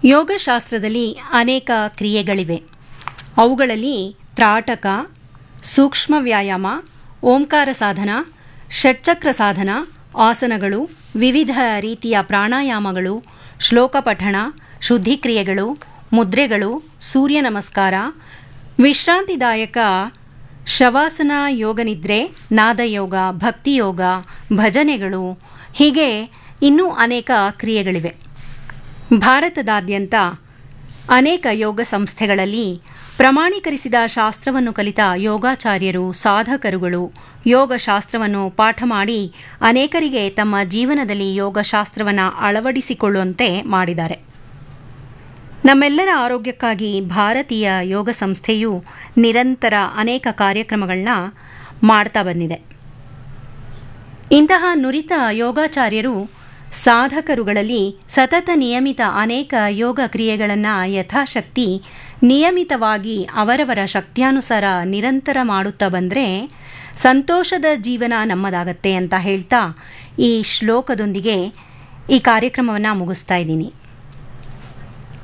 ಯೋಗಶಾಸ್ತ್ರದಲ್ಲಿ ಅನೇಕ ಕ್ರಿಯೆಗಳಿವೆ ಅವುಗಳಲ್ಲಿ ತ್ರಾಟಕ ಸೂಕ್ಷ್ಮ ವ್ಯಾಯಾಮ ಓಂಕಾರ ಸಾಧನ ಷಟ್ಚಕ್ರ ಸಾಧನ ಆಸನಗಳು ವಿವಿಧ ರೀತಿಯ ಪ್ರಾಣಾಯಾಮಗಳು ಶ್ಲೋಕ ಪಠಣ ಶುದ್ಧಿಕ್ರಿಯೆಗಳು ಮುದ್ರೆಗಳು ಸೂರ್ಯ ನಮಸ್ಕಾರ ವಿಶ್ರಾಂತಿದಾಯಕ ಶವಾಸನ ಯೋಗನಿದ್ರೆ ನಾದಯೋಗ ಭಕ್ತಿಯೋಗ ಭಜನೆಗಳು ಹೀಗೆ ಇನ್ನೂ ಅನೇಕ ಕ್ರಿಯೆಗಳಿವೆ ಭಾರತದಾದ್ಯಂತ ಅನೇಕ ಯೋಗ ಸಂಸ್ಥೆಗಳಲ್ಲಿ ಪ್ರಮಾಣೀಕರಿಸಿದ ಶಾಸ್ತ್ರವನ್ನು ಕಲಿತ ಯೋಗಾಚಾರ್ಯರು ಸಾಧಕರುಗಳು ಯೋಗಶಾಸ್ತ್ರವನ್ನು ಪಾಠ ಮಾಡಿ ಅನೇಕರಿಗೆ ತಮ್ಮ ಜೀವನದಲ್ಲಿ ಯೋಗಶಾಸ್ತ್ರವನ್ನು ಅಳವಡಿಸಿಕೊಳ್ಳುವಂತೆ ಮಾಡಿದ್ದಾರೆ ನಮ್ಮೆಲ್ಲರ ಆರೋಗ್ಯಕ್ಕಾಗಿ ಭಾರತೀಯ ಯೋಗ ಸಂಸ್ಥೆಯು ನಿರಂತರ ಅನೇಕ ಕಾರ್ಯಕ್ರಮಗಳನ್ನ ಮಾಡ್ತಾ ಬಂದಿದೆ ಇಂತಹ ನುರಿತ ಯೋಗಾಚಾರ್ಯರು ಸಾಧಕರುಗಳಲ್ಲಿ ಸತತ ನಿಯಮಿತ ಅನೇಕ ಯೋಗ ಕ್ರಿಯೆಗಳನ್ನು ಯಥಾಶಕ್ತಿ ನಿಯಮಿತವಾಗಿ ಅವರವರ ಶಕ್ತಿಯಾನುಸಾರ ನಿರಂತರ ಮಾಡುತ್ತಾ ಬಂದರೆ ಸಂತೋಷದ ಜೀವನ ನಮ್ಮದಾಗತ್ತೆ ಅಂತ ಹೇಳ್ತಾ ಈ ಶ್ಲೋಕದೊಂದಿಗೆ ಈ ಕಾರ್ಯಕ್ರಮವನ್ನು ಮುಗಿಸ್ತಾ ಇದ್ದೀನಿ